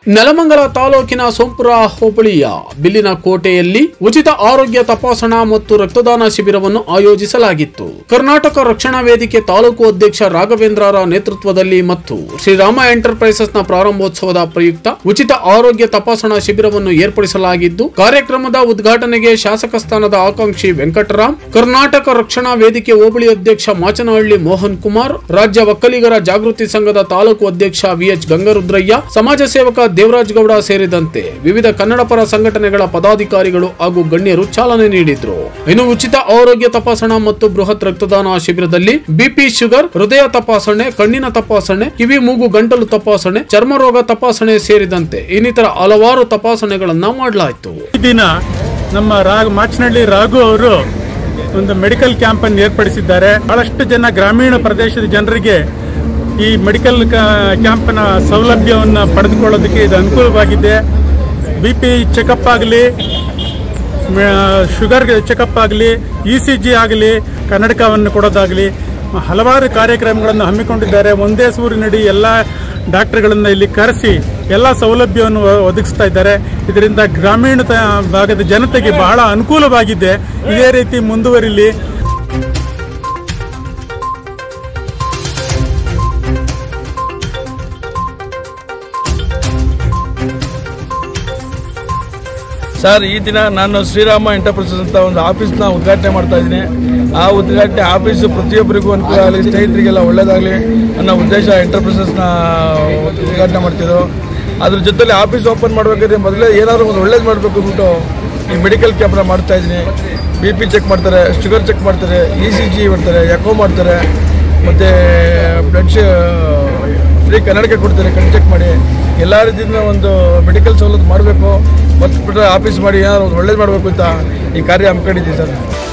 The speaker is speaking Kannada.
ನೆಲಮಂಗಲ ತಾಲೂಕಿನ ಸೋಂಪುರ ಹೋಬಳಿಯ ಬಿಲ್ಲಿನ ಕೋಟೆಯಲ್ಲಿ ಉಚಿತ ಆರೋಗ್ಯ ತಪಾಸಣಾ ಮತ್ತು ರಕ್ತದಾನ ಶಿಬಿರವನ್ನು ಆಯೋಜಿಸಲಾಗಿತ್ತು ಕರ್ನಾಟಕ ರಕ್ಷಣಾ ವೇದಿಕೆ ತಾಲೂಕು ಅಧ್ಯಕ್ಷ ರಾಘವೇಂದ್ರರ ನೇತೃತ್ವದಲ್ಲಿ ಮತ್ತು ಶ್ರೀರಾಮ ಎಂಟರ್ಪ್ರೈಸಸ್ನ ಪ್ರಾರಂಭೋತ್ಸವದ ಪ್ರಯುಕ್ತ ಉಚಿತ ಆರೋಗ್ಯ ತಪಾಸಣಾ ಶಿಬಿರವನ್ನು ಏರ್ಪಡಿಸಲಾಗಿದ್ದು ಕಾರ್ಯಕ್ರಮದ ಉದ್ಘಾಟನೆಗೆ ಶಾಸಕ ಸ್ಥಾನದ ಆಕಾಂಕ್ಷಿ ವೆಂಕಟರಾಮ್ ಕರ್ನಾಟಕ ರಕ್ಷಣಾ ವೇದಿಕೆ ಹೋಬಳಿ ಅಧ್ಯಕ್ಷ ಮಾಚನಹಳ್ಳಿ ಮೋಹನ್ ಕುಮಾರ್ ರಾಜ್ಯ ಒಕ್ಕಲಿಗರ ಜಾಗೃತಿ ಸಂಘದ ತಾಲೂಕು ಅಧ್ಯಕ್ಷ ವಿಎಚ್ ಗಂಗರುದ್ರಯ್ಯ ಸಮಾಜ ಸೇವಕ ದೇವರಾಜ್ ಗೌಡ ಸೇರಿದಂತೆ ವಿವಿಧ ಕನ್ನಡ ಪರ ಸಂಘಟನೆಗಳ ಪದಾಧಿಕಾರಿಗಳು ಹಾಗೂ ಗಣ್ಯರು ಚಾಲನೆ ನೀಡಿದ್ರು ಇನ್ನು ಉಚಿತ ಆರೋಗ್ಯ ತಪಾಸಣಾ ಮತ್ತು ಬೃಹತ್ ರಕ್ತದಾನ ಶಿಬಿರದಲ್ಲಿ ಬಿಪಿ ಶುಗರ್ ಹೃದಯ ತಪಾಸಣೆ ಕಣ್ಣಿನ ತಪಾಸಣೆ ಕಿವಿ ಮೂಗು ಗಂಟಲು ತಪಾಸಣೆ ಚರ್ಮ ರೋಗ ತಪಾಸಣೆ ಸೇರಿದಂತೆ ಇನ್ನಿತರ ಹಲವಾರು ತಪಾಸಣೆಗಳನ್ನ ಮಾಡಲಾಯಿತು ಈ ದಿನ ನಮ್ಮ ರಾಗ್ ಮಾಚನಹಳ್ಳಿ ರಾಘು ಅವರು ಒಂದು ಮೆಡಿಕಲ್ ಕ್ಯಾಂಪ್ ಅನ್ನು ಏರ್ಪಡಿಸಿದ್ದಾರೆ ಬಹಳಷ್ಟು ಜನ ಗ್ರಾಮೀಣ ಪ್ರದೇಶದ ಜನರಿಗೆ ಈ ಮೆಡಿಕಲ್ ಕ್ಯಾಂಪ್ನ ಸೌಲಭ್ಯವನ್ನು ಪಡೆದುಕೊಳ್ಳೋದಕ್ಕೆ ಇದು ಅನುಕೂಲವಾಗಿದೆ ಬಿ ಪಿ ಚೆಕಪ್ ಆಗಲಿ ಶುಗರ್ ಚೆಕಪ್ ಆಗಲಿ ಇ ಸಿ ಜಿ ಆಗಲಿ ಕನ್ನಡಕವನ್ನು ಕೊಡೋದಾಗಲಿ ಹಲವಾರು ಕಾರ್ಯಕ್ರಮಗಳನ್ನು ಹಮ್ಮಿಕೊಂಡಿದ್ದಾರೆ ಒಂದೇ ಸೂರಿನಡಿ ಎಲ್ಲ ಡಾಕ್ಟರ್ಗಳನ್ನು ಇಲ್ಲಿ ಕರೆಸಿ ಎಲ್ಲ ಸೌಲಭ್ಯವನ್ನು ಒ- ಒದಗಿಸ್ತಾ ಇದ್ದಾರೆ ಇದರಿಂದ ಗ್ರಾಮೀಣ ತ- ಭಾಗದ ಜನತೆಗೆ ಬಹಳ ಅನುಕೂಲವಾಗಿದೆ ಇದೇ ರೀತಿ ಮುಂದುವರಿಲಿ ಸರ್ ಈ ದಿನ ನಾನು ಶ್ರೀರಾಮ ಎಂಟರ್ಪ್ರೈಸಸ್ ಅಂತ ಒಂದು ಆಫೀಸ್ನ ಉದ್ಘಾಟನೆ ಮಾಡ್ತಾ ಇದ್ದೀನಿ ಆ ಉದ್ಘಾಟನೆ ಆಫೀಸು ಪ್ರತಿಯೊಬ್ಬರಿಗೂ ಅನುಕೂಲ ಆಗಲಿ ಸ್ನೇಹಿತರಿಗೆಲ್ಲ ಒಳ್ಳೇದಾಗಲಿ ಅನ್ನೋ ಉದ್ದೇಶ ಎಂಟರ್ಪ್ರೈಸಸ್ನ ಉದ್ಘಾಟನೆ ಮಾಡ್ತಿದ್ದು ಅದ್ರ ಜೊತೆಲಿ ಆಫೀಸ್ ಓಪನ್ ಮಾಡಬೇಕಾದ್ರೆ ಮೊದಲೇ ಏನಾದರೂ ಒಂದು ಒಳ್ಳೇದು ಮಾಡಬೇಕು ಅಂದ್ಬಿಟ್ಟು ಈ ಮೆಡಿಕಲ್ ಕ್ಯಾಂಪ್ನ ಮಾಡ್ತಾ ಇದ್ದೀನಿ ಬಿ ಪಿ ಚೆಕ್ ಮಾಡ್ತಾರೆ ಶುಗರ್ ಚೆಕ್ ಮಾಡ್ತಾರೆ ಇ ಸಿ ಜಿ ಮಾಡ್ತಾರೆ ಎಕೋ ಮಾಡ್ತಾರೆ ಮತ್ತು ಬ್ಲಡ್ ಫ್ರೀ ಕನ್ನಡಕ್ಕೆ ಕೊಡ್ತಾರೆ ಕಣ್ ಚೆಕ್ ಮಾಡಿ ಎಲ್ಲ ರೀತಿಯಿಂದ ಒಂದು ಮೆಡಿಕಲ್ ಸವಲತ್ತು ಮಾಡಬೇಕು ಮತ್ತು ಬಿಟ್ಟರೆ ಆಫೀಸ್ ಮಾಡಿ ಏನಾದ್ರು ಒಂದು ಒಳ್ಳೇದು ಮಾಡಬೇಕು ಅಂತ ಈ ಕಾರ್ಯ ಹಮ್ಮಿಕೊಂಡಿದ್ದೀವಿ ಸರ್